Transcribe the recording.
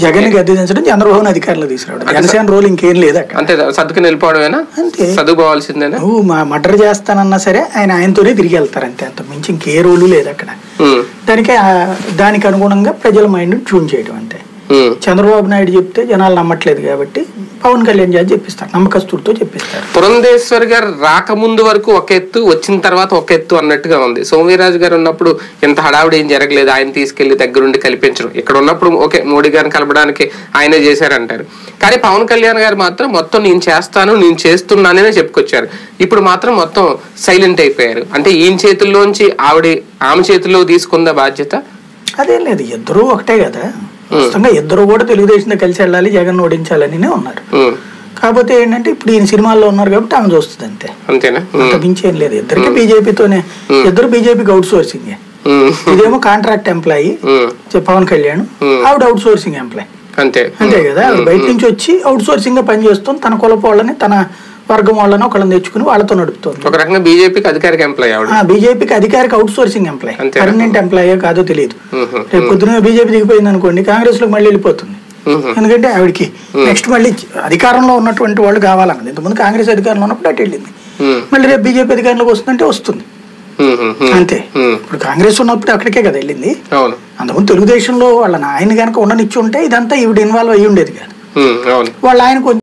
జగన్ గద్దె దించడం చంద్రబాబుని అధికారంలో తీసుకురావడం జనసేన రోల్ ఇంకేం లేదు అక్కడ అంతే సర్దుకుని వెళ్ళిపోవడమేనా అంతే. చదువుకోవాల్సిందేనా నువ్వు మా మర్డర్ చేస్తానన్నా సరే ఆయన ఆయనతోనే తిరిగి వెళ్తారు అంతే అంత మించి ఇంకే రోలు లేదు అక్కడ ఉమ్, దానికి ఆ- దానికి అనుగుణంగా ప్రజల మైండ్ ట్యూన్ చేయడం అంతే ఉమ్. చంద్రబాబు నాయుడు చెప్తే జనాలు నమ్మట్లేదు కాబట్టి పవన్ కళ్యాణ్ చేసి చెప్పిస్తారు నమ్మకస్తుడితో చెప్పిస్తారు పురంధేశ్వర్ గారు రాకముందు వరకు ఒక ఎత్తు వచ్చిన తర్వాత ఒక ఎత్తు అన్నట్టుగా ఉంది సోమవీరాజు గారు ఉన్నప్పుడు ఇంత హడావిడి ఏం జరగలేదు ఆయన తీసుకెళ్లి దగ్గరుండి కల్పించడం ఇక్కడ ఉన్నప్పుడు ఓకే మోడీ గారిని కలపడానికి ఆయనే చేశారంటారు కానీ పవన్ కళ్యాణ్ గారు మాత్రం మొత్తం నేను చేస్తాను నేను చేస్తున్నాననే చెప్పుకొచ్చారు ఇప్పుడు మాత్రం మొత్తం సైలెంట్ అయిపోయారు అంటే ఈయన చేతుల్లోంచి ఆవిడ ఆమె చేతుల్లో తీసుకుందా బాధ్యత అదేం లేదు ఇద్దరు ఒకటే కదా ప్రస్తుతంగా ఇద్దరు కూడా తెలుగుదేశంతో కలిసి వెళ్ళాలి జగన్ ఓడించాలని ఉన్నారు ఉమ్, కాకపోతే ఏంటంటే ఇప్పుడు ఈయన సినిమాల్లో ఉన్నారు కాబట్టి ఆమె చూస్తుంది అంతే అంతేనా ఉమ్, అంత మించి ఏం లేదు ఇద్దరికి బీజేపీతోనే ఇద్దరు బీజేపీకి అవుట్ సోర్సింగ్ ఉమ్, ఇదేమో contract employee um, Pawan Kalyan ఆవిడ అవుట్ సోర్సింగ్ ఎంప్లాయ్ అంతే అంతే కదా ఆవిడ బయట నుంచి వచ్చి అవుట్ సోర్సింగ్ గా పనిచేస్తుంది తన కులపు వాళ్ళని తన వర్గం వాళ్ళని ఒకళ్ళని తెచ్చుకుని వాళ్ళతో నడుపుతుంది ఒక రకంగా బీజేపీకి అధికారిక ఎంప్లాయ్ ఆవిడ బీజేపీకి అధికారిక అవుట్ సోర్సింగ్ ఎంప్లాయ్ అంతేనా? పర్మనెంట్ ఎంప్లాయో కాదో తెలియదు ఉహు, రేపు పొద్దున బీజేపీ దిగిపోయింది అనుకోండి కాంగ్రెస్ లో మళ్ళీ వెళ్ళిపోతుంది ఉహు, ఎందుకంటే ఆవిడకి నెక్స్ట్ మళ్ళీ అధికారంలో ఉన్నటువంటి వాళ్ళు కావాలన్నది ఇంతకుముందు కాంగ్రెస్ అధికారంలో ఉన్నప్పుడు అటు వెళ్ళింది ఉమ్, మళ్ళీ రేపు బీజేపీ అధికారంలోకి వస్తుందంటే వస్తుంది ఉమ్, ఉమ్, ఉమ్, అంతే ఉమ్, ఇప్పుడు కాంగ్రెస్ ఉన్నప్పుడు అక్కడికే కదా వెళ్ళింది అవును అంతకుముందు తెలుగుదేశంలో వాళ్ళ ఆయన కనుక ఉండనిచ్చి ఉంటే ఇదంతా ఈవిడ ఇన్వాల్వ్ అయ్యి ఉండేది కాదు ఉమ్, అవును వాళ్ళ ఆయన కొంచెం